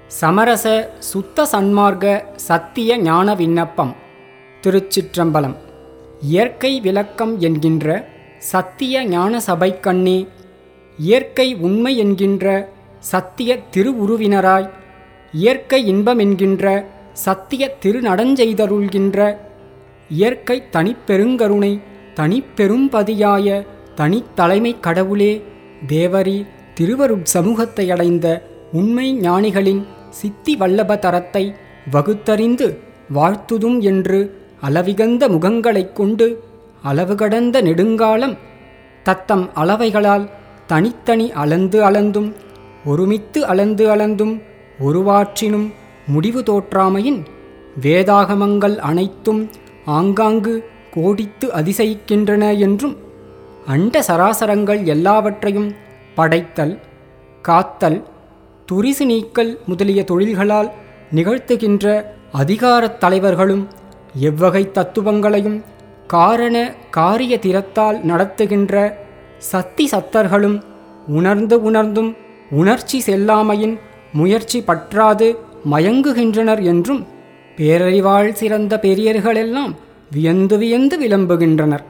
சமரச சுத்த சன்மார்க்க சத்திய ஞான விண்ணப்பம் திருச்சிற்றம்பலம் இயற்கை விளக்கம் என்கின்ற சத்திய ஞான சபைக்கண்ணே இயற்கை உண்மை என்கின்ற சத்திய திருவுருவினராய் இயற்கை இன்பம் என்கின்ற சத்திய திருநடஞ்செய்தருள்கின்ற இயற்கை தனிப்பெருங்கருணை தனிப்பெரும்பதியாய தனித்தலைமை கடவுளே தேவரி திருவருட் சமூகத்தை அடைந்த உண்மை ஞானிகளின் சித்தி வல்லப தரத்தை வகுத்தறிந்து வாழ்த்துதும் என்று அளவிகந்த முகங்களைக் கொண்டு அளவு கடந்த நெடுங்காலம் தத்தம் அளவைகளால் தனித்தனி அளந்து அளந்தும் ஒருமித்து அளந்து அளந்தும் ஒருவாற்றினும் முடிவு தோற்றாமையின் வேதாகமங்கள் அனைத்தும் ஆங்காங்கு கோடித்து அதிசயிக்கின்றன என்றும் அண்ட சராசரங்கள் எல்லாவற்றையும் படைத்தல் காத்தல் துரிசு நீக்கல் முதலிய தொழில்களால் நிகழ்த்துகின்ற அதிகாரத் தலைவர்களும் எவ்வகை தத்துவங்களையும் காரண காரிய திறத்தால் நடத்துகின்ற சத்தி சத்தர்களும் உணர்ந்து உணர்ந்தும் உணர்ச்சி செல்லாமையின் முயற்சி பற்றாது மயங்குகின்றனர் என்றும் பேரறிவாள் சிறந்த பெரியர்களெல்லாம் வியந்து வியந்து விளம்புகின்றனர்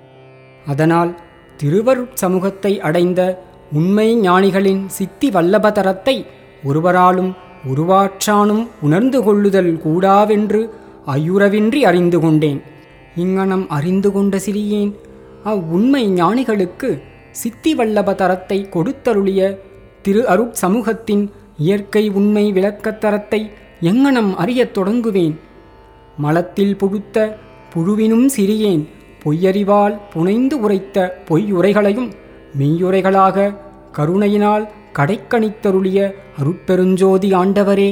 அதனால் திருவருட் சமூகத்தை அடைந்த உண்மை ஞானிகளின் சித்தி வல்லபதரத்தை ஒருவராலும் உருவாற்றானும் உணர்ந்து கொள்ளுதல் கூடாவென்று ஐயுறவின்றி அறிந்து கொண்டேன் இங்ஙனம் அறிந்து கொண்ட சிறியேன் அவ்வுண்மை ஞானிகளுக்கு சித்தி வல்லபதரத்தை கொடுத்தருளிய திரு அருட் சமூகத்தின் இயற்கை உண்மை விளக்கத்தரத்தை எங்கனம் அறியத் தொடங்குவேன் மலத்தில் புகுத்த புழுவினும் சிறியேன் பொய்யறிவால் புனைந்து உரைத்த பொய்யுரைகளையும் மெய்யுரைகளாக கருணையினால் கடைக்கணித்தருளிய அருட்பெருஞ்சோதி ஆண்டவரே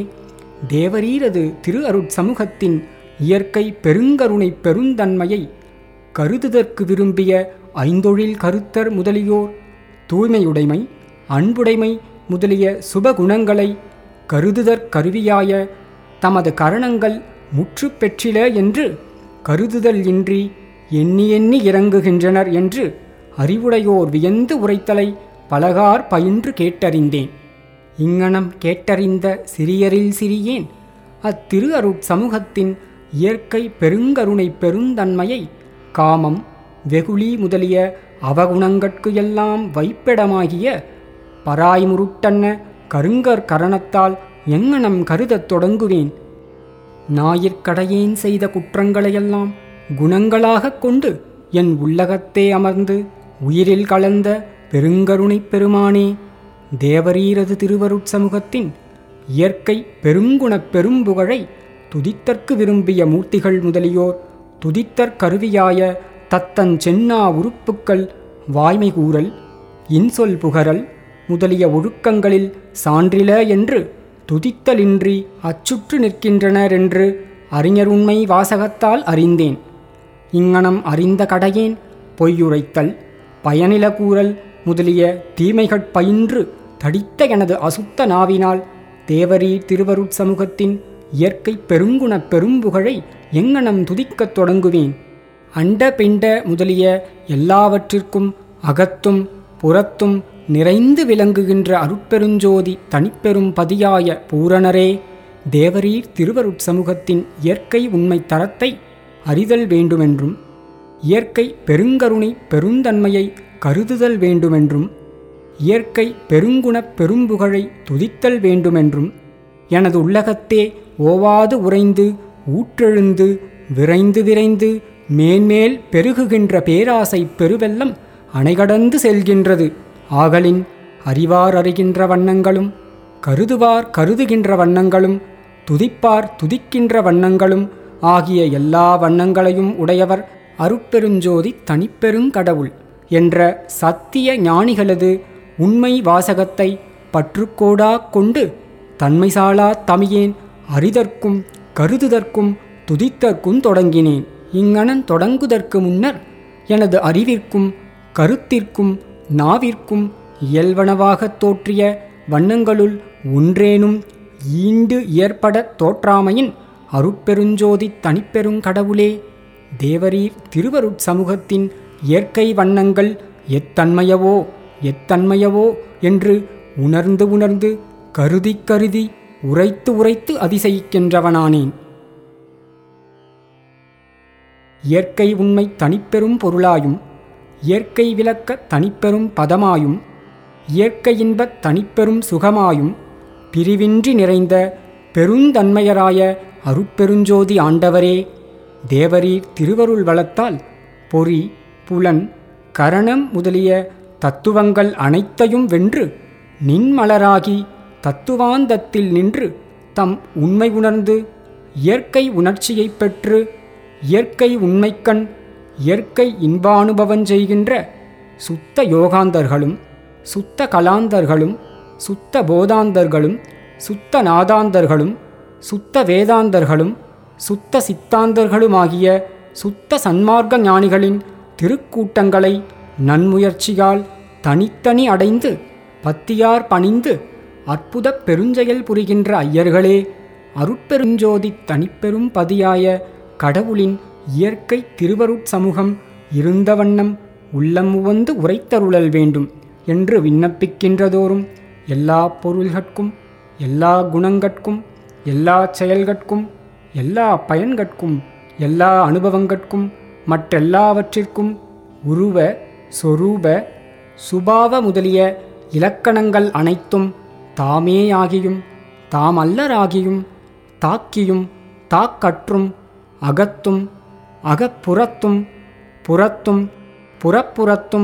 தேவரீரது திரு அருட் சமூகத்தின் இயற்கை பெருங்கருணை பெருந்தன்மையை கருதுதற்கு விரும்பிய ஐந்தொழில் கருத்தர் முதலியோர் தூய்மையுடைமை அன்புடைமை முதலிய சுபகுணங்களை கருதுதற்கருவியாய தமது கரணங்கள் முற்று பெற்றில என்று கருதுதல் இன்றி எண்ணி எண்ணி இறங்குகின்றனர் என்று அறிவுடையோர் வியந்து உரைத்தலை பலகார் பயின்று கேட்டறிந்தேன் இங்ஙனம் கேட்டறிந்த சிறியரில் சிறியேன் அத்திரு அருட் சமூகத்தின் இயற்கை பெருங்கருணை பெருந்தன்மையை காமம் வெகுளி முதலிய அவகுணங்கட்கு எல்லாம் வைப்பிடமாகிய பராய்முருட்டன்ன கருங்கற் கரணத்தால் எங்கனம் கருதத் தொடங்குவேன் ஞாயிற்கடையேன் செய்த குற்றங்களையெல்லாம் குணங்களாகக் கொண்டு என் உள்ளகத்தே அமர்ந்து உயிரில் கலந்த பெருங்கருணைப் பெருமானே தேவரீரது திருவருட் சமூகத்தின் இயற்கை பெருங்குணப் பெரும்புகழை துதித்தற்கு விரும்பிய மூர்த்திகள் முதலியோர் துதித்தற்கருவியாய தத்தன் சென்னா உறுப்புக்கள் வாய்மை கூறல் இன்சொல் புகரல் முதலிய ஒழுக்கங்களில் சான்றில என்று துதித்தலின்றி அச்சுற்று நிற்கின்றனர் என்று அறிஞருண்மை வாசகத்தால் அறிந்தேன் இங்ஙனம் அறிந்த கடையேன் பொய்யுரைத்தல் பயனில கூறல் முதலிய தீமைகட் பயின்று தடித்த எனது அசுத்த நாவினால் தேவரீ திருவருட் சமூகத்தின் இயற்கை பெருங்குண பெரும்புகழை எங்கனம் துதிக்கத் தொடங்குவேன் அண்ட பிண்ட முதலிய எல்லாவற்றிற்கும் அகத்தும் புறத்தும் நிறைந்து விளங்குகின்ற அருட்பெருஞ்சோதி தனிப்பெரும் பதியாய பூரணரே தேவரீர் திருவருட் சமூகத்தின் இயற்கை உண்மை தரத்தை அறிதல் வேண்டுமென்றும் இயற்கை பெருங்கருணை பெருந்தன்மையை கருதுதல் வேண்டுமென்றும் இயற்கை பெருங்குணப் பெரும்புகழை துதித்தல் வேண்டுமென்றும் எனது உள்ளகத்தே ஓவாது உறைந்து ஊற்றெழுந்து விரைந்து விரைந்து மேன்மேல் பெருகுகின்ற பேராசை பெருவெல்லம் அணைகடந்து செல்கின்றது ஆகலின் அறிவார் அறிகின்ற வண்ணங்களும் கருதுவார் கருதுகின்ற வண்ணங்களும் துதிப்பார் துதிக்கின்ற வண்ணங்களும் ஆகிய எல்லா வண்ணங்களையும் உடையவர் அருட்பெருஞ்சோதி தனிப்பெருங்கடவுள் என்ற சத்திய ஞானிகளது உண்மை வாசகத்தை பற்றுக்கோடா கொண்டு தன்மைசாலா தமியேன் அறிதற்கும் கருதுதற்கும் துதித்தற்கும் தொடங்கினேன் இங்கனன் தொடங்குதற்கு முன்னர் எனது அறிவிற்கும் கருத்திற்கும் நாவிற்கும் இயல்வனவாகத் தோற்றிய வண்ணங்களுள் ஒன்றேனும் ஈண்டு ஏற்படத் தோற்றாமையின் அருட்பெருஞ்சோதி தனிப்பெருங்கடவுளே தேவரீர் திருவருட் சமூகத்தின் இயற்கை வண்ணங்கள் எத்தன்மையவோ எத்தன்மையவோ என்று உணர்ந்து உணர்ந்து கருதி கருதி உரைத்து உரைத்து அதிசயிக்கின்றவனானேன் இயற்கை உண்மை தனிப்பெரும் பொருளாயும் இயற்கை விளக்க தனிப்பெரும் பதமாயும் இயற்கை இன்பத் தனிப்பெரும் சுகமாயும் பிரிவின்றி நிறைந்த பெருந்தன்மையராய அருட்பெருஞ்சோதி ஆண்டவரே தேவரீர் திருவருள் வளத்தால் பொறி புலன் கரணம் முதலிய தத்துவங்கள் அனைத்தையும் வென்று நின்மலராகி தத்துவாந்தத்தில் நின்று தம் உண்மை உணர்ந்து இயற்கை உணர்ச்சியைப் பெற்று இயற்கை உண்மைக்கண் இயற்கை இன்பானுபவம் செய்கின்ற சுத்த யோகாந்தர்களும் சுத்த கலாந்தர்களும் சுத்த போதாந்தர்களும் சுத்த நாதாந்தர்களும் சுத்த வேதாந்தர்களும் சுத்த சித்தாந்தர்களுமாகிய சுத்த சன்மார்க்க ஞானிகளின் திருக்கூட்டங்களை நன்முயற்சியால் தனித்தனி அடைந்து பத்தியார் பணிந்து அற்புதப் பெருஞ்செயல் புரிகின்ற ஐயர்களே அருட்பெருஞ்சோதி தனிப்பெரும் பதியாய கடவுளின் இயற்கை திருவருட் சமூகம் இருந்த வண்ணம் உள்ளம் உவந்து உரைத்தருளல் வேண்டும் என்று விண்ணப்பிக்கின்றதோறும் எல்லா பொருள்கட்கும் எல்லா குணங்கட்கும் எல்லா செயல்கட்கும் எல்லா பயன்கட்கும் எல்லா அனுபவங்கட்கும் மற்றெல்லாவற்றிற்கும் உருவ சொரூப சுபாவ முதலிய இலக்கணங்கள் அனைத்தும் தாமேயாகியும் தாமல்லராகியும் தாக்கியும் தாக்கற்றும் அகத்தும் அகப்புறத்தும் புறத்தும் புறப்புறத்தும்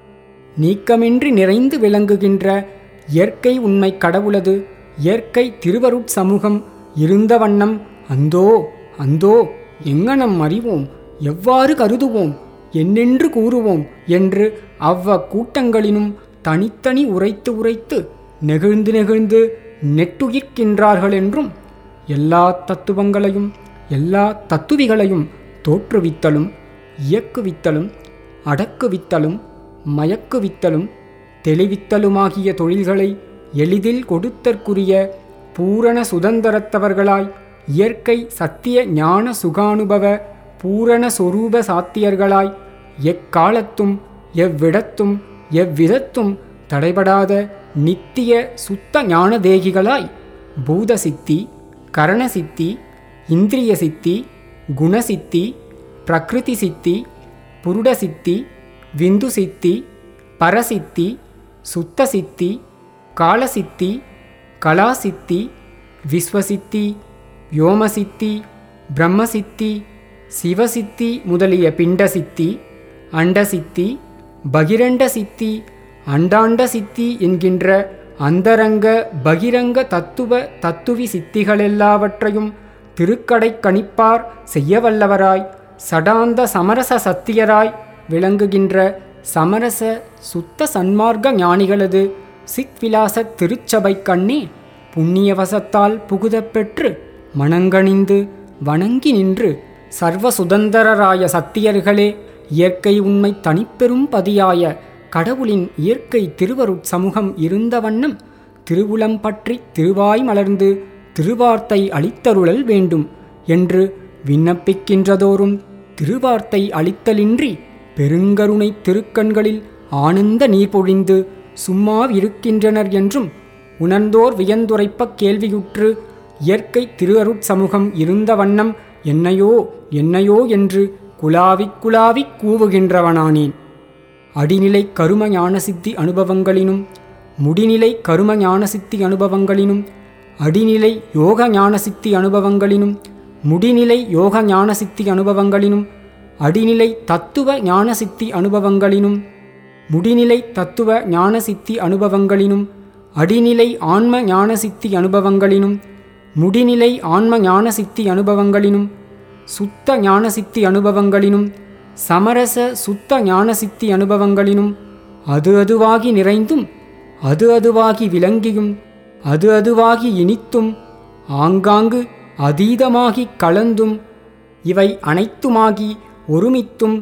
நீக்கமின்றி நிறைந்து விளங்குகின்ற இயற்கை உண்மை கடவுளது இயற்கை திருவருட் சமூகம் இருந்த வண்ணம் அந்தோ அந்தோ எங்கனம் அறிவோம் எவ்வாறு கருதுவோம் என்னென்று கூறுவோம் என்று அவ்வ கூட்டங்களினும் தனித்தனி உரைத்து உரைத்து நெகிழ்ந்து நெகிழ்ந்து நெட்டுயிர்க்கின்றார்கள் என்றும் எல்லா தத்துவங்களையும் எல்லா தத்துவிகளையும் தோற்றுவித்தலும் இயக்குவித்தலும் அடக்குவித்தலும் மயக்குவித்தலும் தெளிவித்தலுமாகிய தொழில்களை எளிதில் கொடுத்தற்குரிய பூரண சுதந்திரத்தவர்களாய் இயற்கை சத்திய ஞான சுகானுபவ பூரண சொரூப சாத்தியர்களாய் எக்காலத்தும் எவ்விடத்தும் எவ்விதத்தும் தடைபடாத நித்திய சுத்த ஞான தேகிகளாய் பூதசித்தி கரணசித்தி இந்திரிய சித்தி குணசித்தி பிரகிருதி சித்தி புருடசித்தி விந்து சித்தி பரசித்தி சுத்த சித்தி காலசித்தி கலாசித்தி விஸ்வசித்தி யோமசித்தி பிரம்மசித்தி சிவசித்தி முதலிய பிண்டசித்தி அண்டசித்தி பகிரண்ட சித்தி அண்டாண்ட சித்தி என்கின்ற அந்தரங்க பகிரங்க தத்துவ தத்துவி சித்திகளெல்லாவற்றையும் திருக்கடை கணிப்பார் செய்யவல்லவராய் சடாந்த சமரச சத்தியராய் விளங்குகின்ற சமரச சுத்த சன்மார்க்க ஞானிகளது சித்விலாச திருச்சபை கண்ணே புண்ணியவசத்தால் புகுதப் பெற்று மணங்கணிந்து வணங்கி நின்று சர்வ சுதந்திரராய சத்தியர்களே இயற்கை உண்மை தனிப்பெரும் பதியாய கடவுளின் இயற்கை திருவருட் சமூகம் இருந்த வண்ணம் திருவுளம் பற்றி திருவாய் மலர்ந்து திருவார்த்தை அளித்தருளல் வேண்டும் என்று விண்ணப்பிக்கின்றதோறும் திருவார்த்தை அளித்தலின்றி பெருங்கருணை திருக்கண்களில் ஆனந்த நீர் பொழிந்து சும்மாவிருக்கின்றனர் என்றும் உணர்ந்தோர் வியந்துரைப்பக் கேள்வியுற்று இயற்கை திருஅருட் சமூகம் இருந்த வண்ணம் என்னையோ என்னையோ என்று குலாவிக் குலாவிக் கூவுகின்றவனானேன் அடிநிலை கரும ஞானசித்தி அனுபவங்களினும் முடிநிலை கரும ஞானசித்தி அனுபவங்களினும் அடிநிலை யோக ஞானசித்தி அனுபவங்களினும் முடிநிலை யோக ஞானசித்தி அனுபவங்களினும் அடிநிலை தத்துவ ஞானசித்தி அனுபவங்களினும் முடிநிலை தத்துவ ஞானசித்தி அனுபவங்களினும் அடிநிலை ஆன்ம ஞானசித்தி அனுபவங்களினும் முடிநிலை ஆன்ம ஞானசித்தி அனுபவங்களினும் சுத்த ஞானசித்தி அனுபவங்களினும் சமரச சுத்த ஞானசித்தி அனுபவங்களினும் அது அதுவாகி நிறைந்தும் அது அதுவாகி விளங்கியும் அது அதுவாகி இனித்தும் ஆங்காங்கு அதீதமாகிக் கலந்தும் இவை அனைத்துமாகி ஒருமித்தும்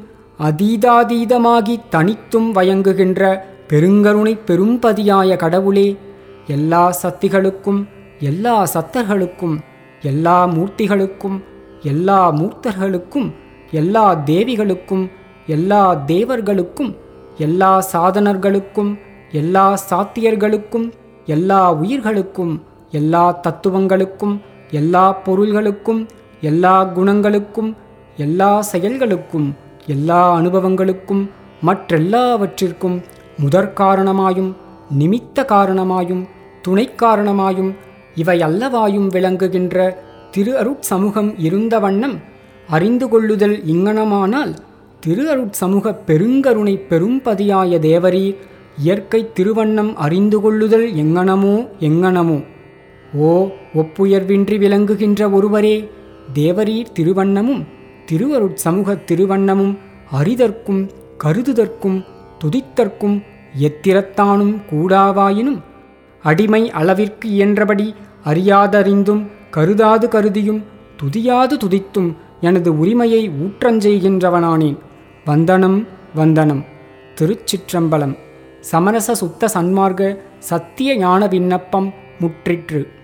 அதீதாதீதமாகி தனித்தும் வயங்குகின்ற பெருங்கருணை பெரும்பதியாய கடவுளே எல்லா சத்திகளுக்கும் எல்லா சத்தர்களுக்கும் எல்லா மூர்த்திகளுக்கும் எல்லா மூர்த்தர்களுக்கும் எல்லா தேவிகளுக்கும் எல்லா தேவர்களுக்கும் எல்லா சாதனர்களுக்கும் எல்லா சாத்தியர்களுக்கும் எல்லா உயிர்களுக்கும் எல்லா தத்துவங்களுக்கும் எல்லா பொருள்களுக்கும் எல்லா குணங்களுக்கும் எல்லா செயல்களுக்கும் எல்லா அனுபவங்களுக்கும் மற்றெல்லாவற்றிற்கும் முதற்காரணமாயும் நிமித்த காரணமாயும் துணை காரணமாயும் இவை அல்லவாயும் விளங்குகின்ற திரு அருட்சமூகம் இருந்த வண்ணம் அறிந்து கொள்ளுதல் இங்கனமானால் திரு அருட்சமூக பெருங்கருணை பெரும்பதியாய தேவரீர் இயற்கை திருவண்ணம் அறிந்து கொள்ளுதல் எங்கனமோ எங்கனமோ ஓ ஒப்புயர்வின்றி விளங்குகின்ற ஒருவரே தேவரீர் திருவண்ணமும் திருவருட் சமூக திருவண்ணமும் அறிதற்கும் கருதுதற்கும் துதித்தற்கும் எத்திரத்தானும் கூடாவாயினும் அடிமை அளவிற்கு இயன்றபடி அறியாதறிந்தும் கருதாது கருதியும் துதியாது துதித்தும் எனது உரிமையை ஊற்றஞ்செய்கின்றவனானேன் வந்தனம் வந்தனம் திருச்சிற்றம்பலம் சமரச சுத்த சன்மார்க்க சத்திய ஞான விண்ணப்பம் முற்றிற்று